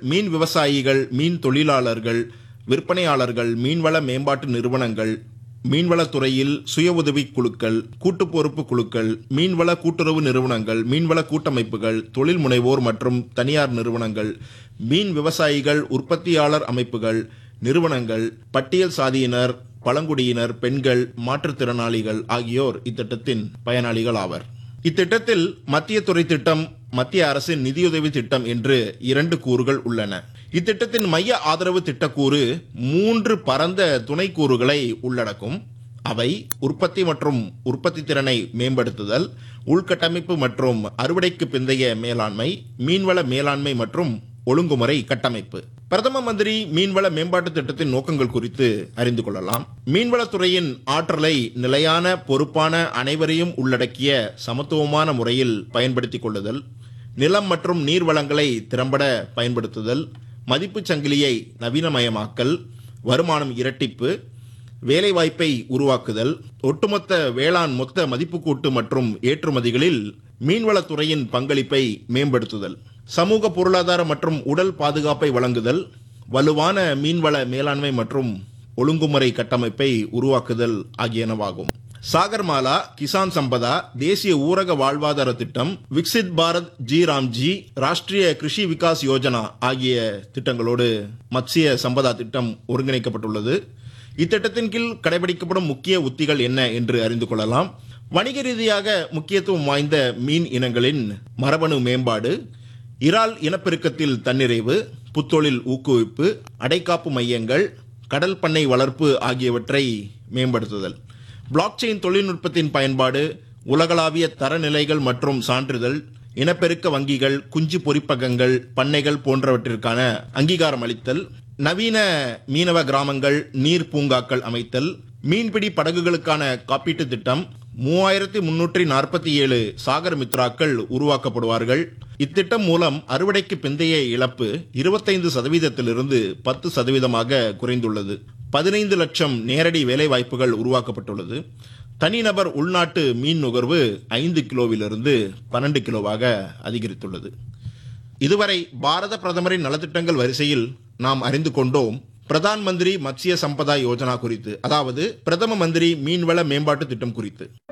மீன் விவசாயிகள் மீன் தொழிலாளர்கள் விற்பனையாளர்கள் மீன்வள மேம்பாட்டு நிறுவனங்கள் மீன்வளத்துறையில் சுய உதவி குழுக்கள் கூட்டு பொறுப்பு குழுக்கள் மீன்வள கூட்டுறவு நிறுவனங்கள் மீன்வள கூட்டமைப்புகள் தொழில் முனைவோர் மற்றும் தனியார் நிறுவனங்கள் மீன் விவசாயிகள் உற்பத்தியாளர் அமைப்புகள் நிறுவனங்கள் பட்டியல் சாதியினர் பழங்குடியினர் பெண்கள் மாற்றுத்திறனாளிகள் ஆகியோர் இத்திட்டத்தின் பயனாளிகள் ஆவர் இத்திட்டத்தில் மத்திய துறை திட்டம் மத்திய அரசின் நிதியுதவி திட்டம் என்று இரண்டு கூறுகள் உள்ளன இத்திட்டத்தின் மைய ஆதரவு திட்டக்கூறு மூன்று பரந்த துணை கூறுகளை உள்ளடக்கும் அவை உற்பத்தி மற்றும் உற்பத்தி திறனை மேம்படுத்துதல் உள்கட்டமைப்பு மற்றும் அறுவடைக்கு பிந்தைய மேலாண்மை மீன்வள மேலாண்மை மற்றும் ஒழுங்குமுறை கட்டமைப்பு பிரதம மந்திரி மீன்வள மேம்பாட்டு திட்டத்தின் நோக்கங்கள் குறித்து அறிந்து கொள்ளலாம் மீன்வளத்துறையின் ஆற்றலை நிலையான பொறுப்பான அனைவரையும் உள்ளடக்கிய சமத்துவமான முறையில் பயன்படுத்திக் கொள்ளுதல் நிலம் மற்றும் நீர் வளங்களை திறம்பட பயன்படுத்துதல் மதிப்புச் சங்கிலியை நவீனமயமாக்கல் வருமானம் இரட்டிப்பு வேலைவாய்ப்பை உருவாக்குதல் ஒட்டுமொத்த வேளாண் மொத்த மதிப்பு கூட்டு மற்றும் ஏற்றுமதிகளில் மீன்வளத்துறையின் பங்களிப்பை மேம்படுத்துதல் சமூக பொருளாதார மற்றும் உடல் பாதுகாப்பை வழங்குதல் வலுவான மீன்வள மேலாண்மை மற்றும் ஒழுங்குமுறை கட்டமைப்பை உருவாக்குதல் ஆகியனவாகும் சாகர்மாலா கிசான் சம்பதா தேசிய ஊரக வாழ்வாதார திட்டம் விக்சித் பாரத் ஜி ராம்ஜி ராஷ்டிரிய கிருஷி விகாஸ் யோஜனா ஆகிய திட்டங்களோடு மத்சிய சம்பதா திட்டம் ஒருங்கிணைக்கப்பட்டுள்ளது இத்திட்டத்தின் கீழ் கடைபிடிக்கப்படும் முக்கிய உத்திகள் என்ன என்று அறிந்து கொள்ளலாம் வணிக ரீதியாக முக்கியத்துவம் வாய்ந்த மீன் இனங்களின் மரபணு மேம்பாடு இறால் இனப்பெருக்கத்தில் தன்னிறைவு புத்தொழில் ஊக்குவிப்பு அடைக்காப்பு மையங்கள் கடல் பண்ணை வளர்ப்பு ஆகியவற்றை மேம்படுத்துதல் பிளாக்செயின் தொழில்நுட்பத்தின் பயன்பாடு உலகளாவிய தரநிலைகள் மற்றும் சான்றிதழ் இனப்பெருக்க வங்கிகள் குஞ்சு பொறிப்பகங்கள் பண்ணைகள் போன்றவற்றிற்கான அங்கீகாரம் அளித்தல் நவீன மீனவ கிராமங்கள் நீர் பூங்காக்கள் அமைத்தல் மீன்பிடி படகுகளுக்கான காப்பீட்டு திட்டம் மூவாயிரத்தி முன்னூற்றி நாற்பத்தி ஏழு சாகர் மித்ராக்கள் உருவாக்கப்படுவார்கள் இத்திட்டம் மூலம் அறுவடைக்கு பிந்தைய இழப்பு இருபத்தைந்து சதவீதத்திலிருந்து பத்து சதவீதமாக குறைந்துள்ளது பதினைந்து லட்சம் நேரடி வேலைவாய்ப்புகள் உருவாக்கப்பட்டுள்ளது தனிநபர் உள்நாட்டு மீன் நுகர்வு ஐந்து கிலோவிலிருந்து பன்னெண்டு கிலோவாக அதிகரித்துள்ளது இதுவரை பாரத பிரதமரின் நலத்திட்டங்கள் வரிசையில் நாம் அறிந்து கொண்டோம் பிரதான் மந்திரி மத்ஸ்ய சம்பதா யோஜனா குறித்து அதாவது பிரதம மந்திரி மீன்வள மேம்பாட்டு திட்டம் குறித்து